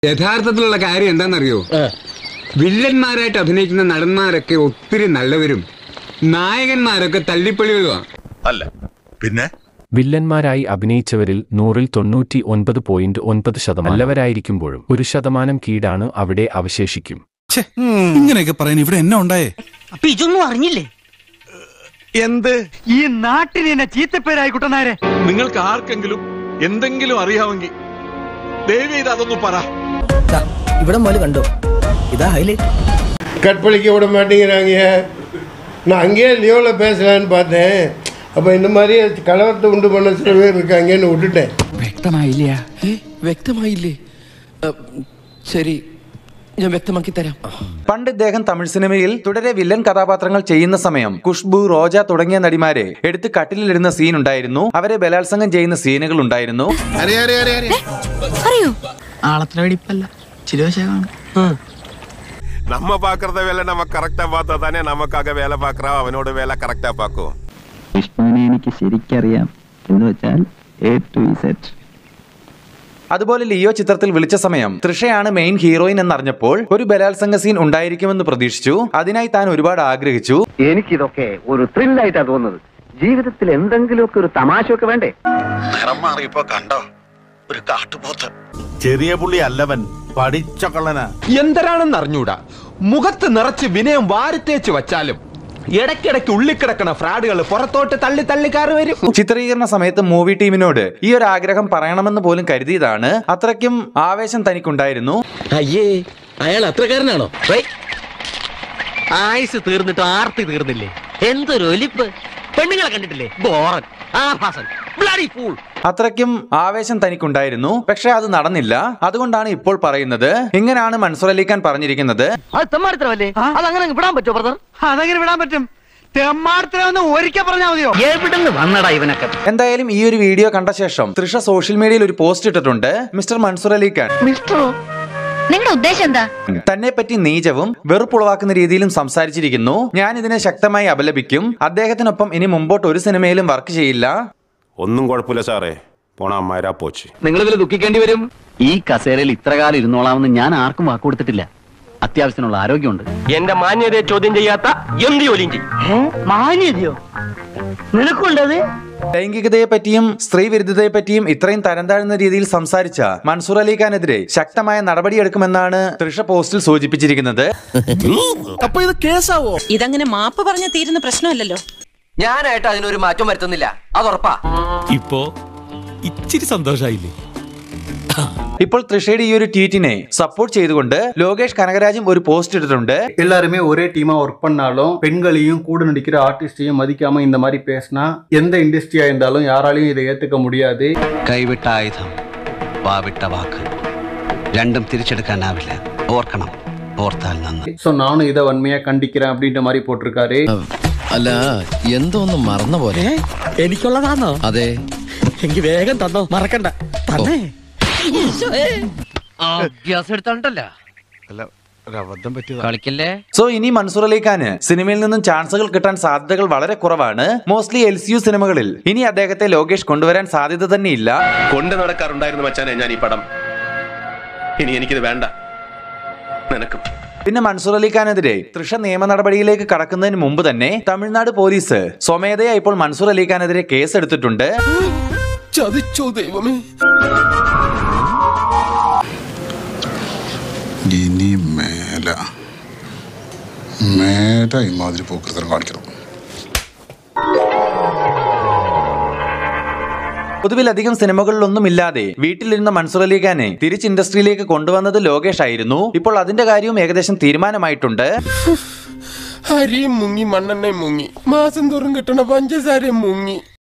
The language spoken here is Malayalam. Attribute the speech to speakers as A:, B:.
A: യഥാർത്ഥത്തിലുള്ള കാര്യം എന്താണെന്നറിയോ വില്ലന്മാരായിട്ട് അഭിനയിക്കുന്ന നടന്മാരൊക്കെ ഒത്തിരി നല്ലവരും നായകന്മാരൊക്കെ തള്ളിപ്പള്ളികളുമാണ്
B: അല്ല പിന്നെ
C: വില്ലന്മാരായി അഭിനയിച്ചവരിൽ നൂറിൽ തൊണ്ണൂറ്റി ഒൻപത് പോയിന്റ് ഒൻപത് ശതമാനം നല്ലവരായിരിക്കുമ്പോഴും ഒരു ശതമാനം കീടാണ് അവിടെ അവശേഷിക്കും
D: ഛേ, ഇങ്ങനെയൊക്കെ പറയാൻ ഇവിടെ എന്നാ ഉണ്ടായേ
E: അപ്പൊ ഇതൊന്നും അറിഞ്ഞില്ലേ
B: എന്ത്
E: ഈ നാട്ടിന് എന്നെ ചീത്തപ്പേരായി കുട്ടനാരെ
B: നിങ്ങൾക്ക് ആർക്കെങ്കിലും എന്തെങ്കിലും അറിയാമെങ്കിൽ ദയവ് ചെയ്ത് അതൊന്ന് പറ
F: ഇവിടെ മോല് കണ്ടോ ഇതാ ഹൈലൈറ്റ്
G: கற்பழிக்க விட மாட்டேங்கிறாங்க நான் அங்கேயே லியோவில் பேசலான்னு பார்த்தேன் அப்போ இந்த மாதிரி கலவரத்தை உண்டு பண்ண சில பேர் இருக்காங்கன்னு விட்டுட்டேன்
F: വ്യക്തമായില്ല വ്യക്തമായില്ലേ ശരി ഞാൻ വ്യക്തമാക്കി തരാം
H: പണ്ട് ഇദ്ദേഹം തമിഴ് സിനിമയിൽ തുടരെ വില്ലൻ കഥാപാത്രങ്ങൾ ചെയ്യുന്ന സമയം ഖുഷ്ബു റോജ തുടങ്ങിയ നടിമാരെ എടുത്ത് കട്ടിലിടുന്ന സീൻ ഉണ്ടായിരുന്നു അവരെ ബലാത്സംഗം ചെയ്യുന്ന സീനുകൾ ഉണ്ടായിരുന്നു
I: അറിയോ
F: ആളത്ര വെടിപ്പല്ല ചില വശമാണ്
J: நம்ம பாக்குறத வேலை நம்ம கரெக்டா பார்த்தா தானே நமக்காக வேலை பார்க்கறான் அவனோட வேலை கரெக்டா பார்க்கும்
K: വിഷ്ണുവിനെ എനിക്ക് ശരിക്കറിയാം എന്ന് വെച്ചാൽ എ ടു ഇസെറ്റ്
H: അതുപോലെ ലിയോ ചിത്രത്തിൽ വിളിച്ച സമയം തൃഷയാണ് മെയിൻ ഹീറോയിൻ എന്നറിഞ്ഞപ്പോൾ ഒരു ബലാത്സംഗ സീൻ ഉണ്ടായിരിക്കുമെന്ന് പ്രതീക്ഷിച്ചു അതിനായി താൻ ഒരുപാട് ആഗ്രഹിച്ചു
K: എനിക്കിതൊക്കെ ഒരു ത്രില്ലായിട്ടാ തോന്നുന്നത് ജീവിതത്തിൽ എന്തെങ്കിലുമൊക്കെ ഒരു തമാശയൊക്കെ വേണ്ടേ
B: നിറം മാറിയപ്പോ കണ്ടോ ഒരു കാട്ടുപോത്ത് ചെറിയ പുള്ളി അല്ലവൻ പഠിച്ച കള്ളനാ
J: എന്തരാണെന്ന് അറിഞ്ഞൂടാ മുഖത്ത് നിറച്ച് വിനയം വാരിത്തേച്ച് വച്ചാലും ഇടയ്ക്കിടയ്ക്ക് ഉള്ളിക്കിടക്കണ ഫ്രാഡുകൾ പുറത്തോട്ട് തള്ളി തള്ളിക്കാറ് വരും
H: ചിത്രീകരണ സമയത്ത് മൂവി ടീമിനോട് ഈ ഒരു ആഗ്രഹം പറയണമെന്ന് പോലും കരുതിയതാണ് അത്രയ്ക്കും ആവേശം തനിക്കുണ്ടായിരുന്നു
F: അയ്യേ അയാൾ അത്രക്കാരനാണോ
E: ആയുസ് തീർന്നിട്ട് ആർത്തി തീർന്നില്ലേ എന്തൊരു ഒലിപ്പ് പെണ്ണുങ്ങളെ കണ്ടിട്ടില്ലേ ബോറൻ ആഭാസൻ ബ്ലഡി ഫൂൾ
H: അത്രയ്ക്കും ആവേശം തനിക്കുണ്ടായിരുന്നു പക്ഷെ അത് നടന്നില്ല അതുകൊണ്ടാണ് ഇപ്പോൾ പറയുന്നത് ഇങ്ങനെയാണ് മൻസൂർ അലിഖാൻ പറഞ്ഞിരിക്കുന്നത്
E: അത് തെമ്മാടിത്തരമല്ലേ അതങ്ങനെ അങ്ങ് വിടാൻ പറ്റുമോ ബ്രദർ അതങ്ങനെ വിടാൻ പറ്റും തെമ്മാടിത്തരമെന്ന് ഒരിക്കൽ പറഞ്ഞാൽ മതിയോ എവിടുന്ന് വന്നടാ ഇവനൊക്കെ
H: എന്തായാലും ഈ ഒരു വീഡിയോ കണ്ട ശേഷം തൃഷ സോഷ്യൽ മീഡിയയിൽ ഒരു പോസ്റ്റ് ഇട്ടിട്ടുണ്ട് മിസ്റ്റർ മൻസൂർ അലിഖാൻ
I: മിസ്റ്ററോ നിങ്ങളുടെ ഉദ്ദേശം എന്താ
H: തന്നെ പറ്റി നീചവും വെറുപ്പുളവാക്കുന്ന രീതിയിലും സംസാരിച്ചിരിക്കുന്നു ഞാൻ ഇതിനെ ശക്തമായി അപലപിക്കും അദ്ദേഹത്തിനൊപ്പം ഇനി മുമ്പോട്ട് ഒരു സിനിമയിലും വർക്ക് ചെയ്യില്ല
J: ഒന്നും കുഴപ്പമില്ല സാറേ പോണ അമ്മാരാ പോച്ച്
K: നിങ്ങൾ ഇതിൽ ദുഃഖിക്കേണ്ടി വരും ഈ കസേരയിൽ ഇത്ര കാലം ഇരുന്നോളാമെന്ന് ഞാൻ ആർക്കും വാക്ക് കൊടുത്തിട്ടില്ല അത്യാവശ്യത്തിനുള്ള ആരോഗ്യമുണ്ട്
E: എന്റെ മാന്യതയെ ചോദ്യം ചെയ്യാത്ത എന്ത് ജോലിയും ചെയ്യും മാന്യതയോ നിനക്കുണ്ടത്
H: ലൈംഗികതയെ പറ്റിയും സ്ത്രീ വിരുദ്ധതയെ പറ്റിയും ഇത്രയും തരം താഴ്ന്ന രീതിയിൽ സംസാരിച്ച മൻസൂർ അലിഖാനെതിരെ ശക്തമായ നടപടിയെടുക്കുമെന്നാണ് തൃഷ പോസ്റ്റിൽ സൂചിപ്പിച്ചിരിക്കുന്നത്
F: അപ്പൊ ഇത് കേസാവോ
I: ഇതങ്ങനെ മാപ്പ് പറഞ്ഞ തീരുന്ന പ്രശ്നമല്ലല്ലോ
F: ഞാനായിട്ട് അതിനൊരു മാറ്റം വരുത്തുന്നില്ല അതുറപ്പാ
D: ഇപ്പോ ഇച്ചിരി സന്തോഷായില്ലേ
H: ഇപ്പോൾ തൃഷയുടെ ഈ ഒരു ട്വീറ്റിനെ സപ്പോർട്ട് ചെയ്തുകൊണ്ട് ലോകേഷ് കനകരാജും ഒരു പോസ്റ്റ് ഇട്ടിട്ടുണ്ട്
G: எல்லாருமே ஒரே டீமா ஒர்க் பண்ணாலும் பெண்களையும் கூட நடிக்கிற ஆர்டிஸ்டையும் மதிக்காம இந்த மாதிரி பேசினா எந்த இண்டஸ்ட்ரியா இருந்தாலும் யாராலையும் இதை ஏத்துக்க முடியாது
K: കൈവിട്ട ആയുധം വാവിട്ട വാക്ക് രണ്ടും തിരിച്ചെടുക്കാനാവില്ല ഓർക്കണം ഓർത്താൽ നന്ന്
G: ஸோ நானும் இதை வன்மையா கண்டிக்கிறேன் அப்படின்ற மாதிரி போட்டிருக்காரு
F: അല്ല എന്തോ ഒന്ന് മറന്ന പോലെ എനിക്കുള്ളതാണോ അതെ എങ്കി വേഗം തന്നോ മറക്കണ്ട തന്നേ
E: ഗ്യാസ് എടുത്തോണ്ടല്ലോ കളിക്കല്ലേ
H: സോ ഇനി മൻസൂർ അലിഖാന് സിനിമയിൽ നിന്നും ചാൻസുകൾ കിട്ടാൻ സാധ്യതകൾ വളരെ കുറവാണ് മോസ്റ്റ്ലി എൽ സി യു സിനിമകളിൽ ഇനി അദ്ദേഹത്തെ ലോകേഷ് കൊണ്ടുവരാൻ സാധ്യത തന്നെയില്ല
J: കൊണ്ട് നടക്കാറുണ്ടായിരുന്നു മച്ചാനെ ഞാൻ ഈ പടം ഇനി എനിക്കിത് വേണ്ട നിനക്കും
H: പിന്നെ മൻസൂർ അലിഖാനെതിരെ തൃഷ നിയമ നടപടിയിലേക്ക് കടക്കുന്നതിന് മുമ്പ് തന്നെ തമിഴ്നാട് പോലീസ് സ്വമേധയാ ഇപ്പോൾ മൻസൂർ അലിഖാനെതിരെ കേസ് എടുത്തിട്ടുണ്ട്
D: ചതിച്ചോ ദൈവമേ
B: ഇനി മേല മേല ഇമാതിരി പോക്കൃതം കാണിക്കണം
H: പൊതുവിൽ അധികം സിനിമകളിലൊന്നും ഇല്ലാതെ വീട്ടിലിരുന്ന മൻസൂർ അലിഖാനെ തിരിച്ച് ഇൻഡസ്ട്രിയിലേക്ക് കൊണ്ടുവന്നത് ലോകേഷ് ആയിരുന്നു ഇപ്പോൾ അതിന്റെ കാര്യവും ഏകദേശം തീരുമാനമായിട്ടുണ്ട്
D: അരിയും മുങ്ങി മണ്ണെണ്ണയും മുങ്ങി മാസം തോറും കിട്ടണ പഞ്ചസാരയും മുങ്ങി